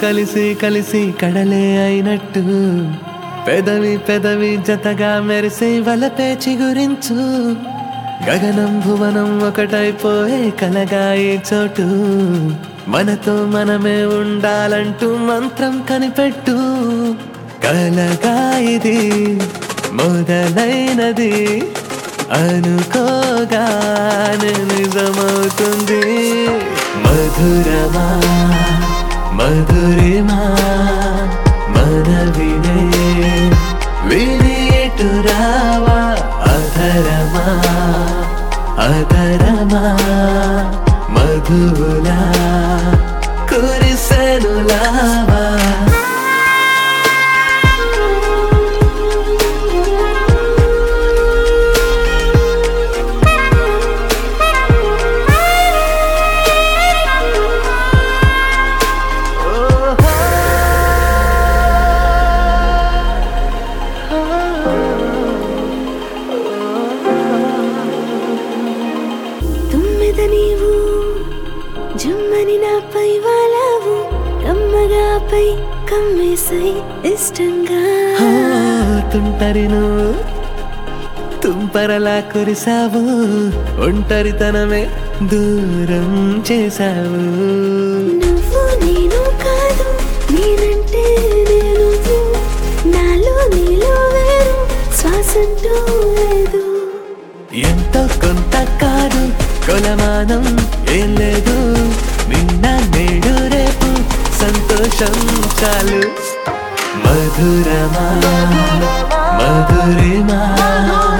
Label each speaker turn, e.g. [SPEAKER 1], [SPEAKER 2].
[SPEAKER 1] కలిసి కలిసి కడలే అయినట్టు పెదవి పెదవి జతగా మెరిసే వలపే చిగురించు గగనం భువనం ఒకటైపోయే కలగా ఈ చోటు మనతో మనమే ఉండాలంటూ మంత్రం కనిపెట్టు కలగా ఇది మొదలైనది అనుకోగానే నిజమవుతుంది మధురమా మధురిమా మనవినే వినేటురావా అధరమా అధరమా మధులా కురిసెనులావా
[SPEAKER 2] తుమ్మెద నీవు జుమ్మని నాపై వాలావు కమ్మగాపై కమ్మేసై ఇష్టంగా
[SPEAKER 1] ఆ, తుంటరి నువ్వు తుంపరలా కురిసావు ఒంటరితనమే దూరం చేశావు
[SPEAKER 2] నువ్వు నేను కాదు నేనంటే నేను నాలో నీలో వేరు శ్వాసంటూ లేదు
[SPEAKER 1] ఎంతో కొంత కాదు కొలమానం ఏం లేదు నిన్న నేడు రేపు సంతోషం చాలు మధురమా మధురిమా